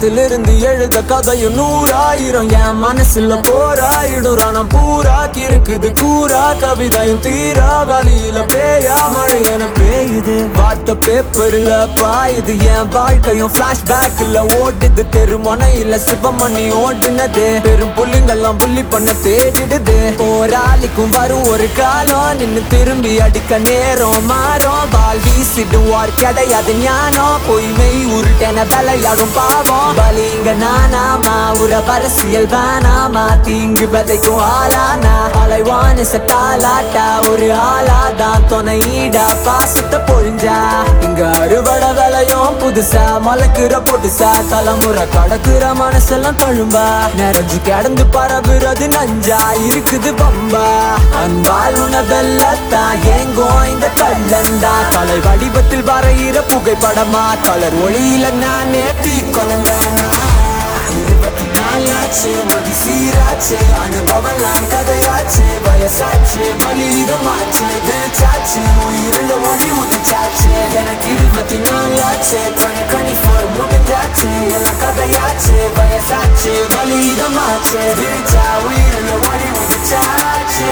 காலத்திலிருந்து எழுத கதையும் நூறாயிரம் என் மனசுல போராயிடும் ரணம் பூரா இருக்குது கூறா கவிதையும் தீரா வழியில பேயா மழை என பெய்யுது வார்த்தை பேப்பர்ல பாயுது என் வாழ்க்கையும் பிளாஷ்பேக்ல ஓட்டுது தெருமனையில சிவமணி ஓட்டுனது பெரும் புள்ளிங்கெல்லாம் புள்ளி பண்ண தேடிடுது போராளிக்கும் வரும் ஒரு காலம் நின்னு திரும்பி அடிக்க நேரம் மாறும் பால் வீசிடுவார் கிடையாது ஞானம் பொய்மை உருட்டென விளையாடும் பாவம் பலிங்க நானாமா உற அரசியல் வேணாமா தீங்கு விதைக்கும் ஆளானா அலைவான சட்டாலாட்டா ஒரு ஆளாதான் துணையிடா பாசத்தை பொழிஞ்சா இங்க அறுவடை விலையும் புதுசா மலக்குற புதுசா தலைமுறை கடக்குற மனசெல்லாம் தழும்பா நிறைஞ்சு கிடந்து பரவுறது நஞ்சா இருக்குது பம்பா அன்பால் உணவெல்லத்தான் ஏங்கும் இந்த கள்ளந்தா கலை வடிவத்தில் வரைகிற புகைப்படமா கலர் ஒளியில நானே தீ கொலந்தனா இருபத்தி நாலாச்சு மதி சீராச்சு அனுபவம்லாம் கதையாச்சு வயசாச்சு பலிதமாச்சு விழிச்சாச்சு உயிருள்ள ஒளி உதிச்சாச்சு எனக்கு இருபத்தி நாலாச்சு டுவெண்ட்டி டுவெண்ட்டி ஃபோர் முடிஞ்சாச்சு எல்லாம் கதையாச்சு வயசாச்சு பலிதமாச்சு விழிச்சா உயிருள்ள ஒளி உதிச்சாச்சு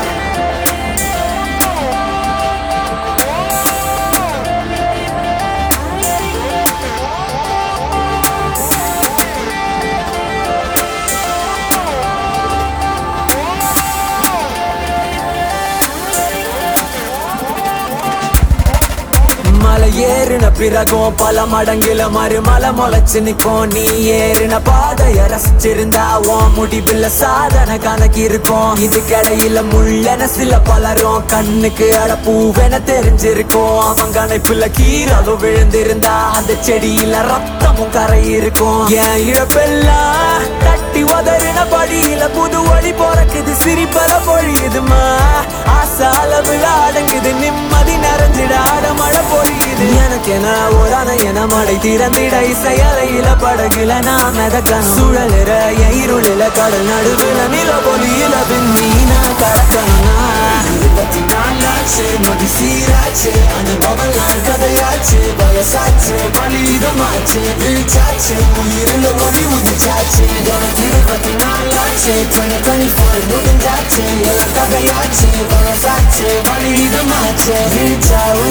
மலை ஏறின பிறகும் பல மடங்குல மறுமலை முளைச்சு நிக்கும் நீ ஏறின பாதைய ரசிச்சிருந்தா உன் முடிவில் சாதனை கணக்கு இருக்கும் இது கடையில முள்ளென சில பலரும் கண்ணுக்கு அடப்பூவென தெரிஞ்சிருக்கும் அவன் கணைப்புல கீரலும் விழுந்திருந்தா அந்த செடியில ரத்தமும் கரை இருக்கும் என் இழப்பெல்லாம் தட்டி உதறின படியில புது வழி பிறக்குது சிரிப்பல பொழியுதுமா ஆசை அளவுல அடங்குது நிம்மதி நிறைஞ்சிட ஆட மழை பொழியுது எனக்கு என ஒரு அணை என மழை திறந்திட இசையலையில படகுல நான் மிதக்கணும் சுழலுற என் இருளில கடல் நடுவுல நில பொலியில பின்னீனா கடக்கணும்னா இருபத்தி நாலாச்சு மதி சீராச்சு அனுபவம்லாம் கதையாச்சு வயசாச்சு பலிதமாச்சு வீழ்ச்சாச்சு உயிரில் ஒளி உதிச்சாச்சு எனக்கு இருபத்தி நாலாச்சு டுவெண்ட்டி டுவெண்ட்டி ஃபோர் முடிஞ்சாச்சு எல்லாம் கதையாச்சு வயசாச்சு பலிதமாச்சு வீழ்ச்சா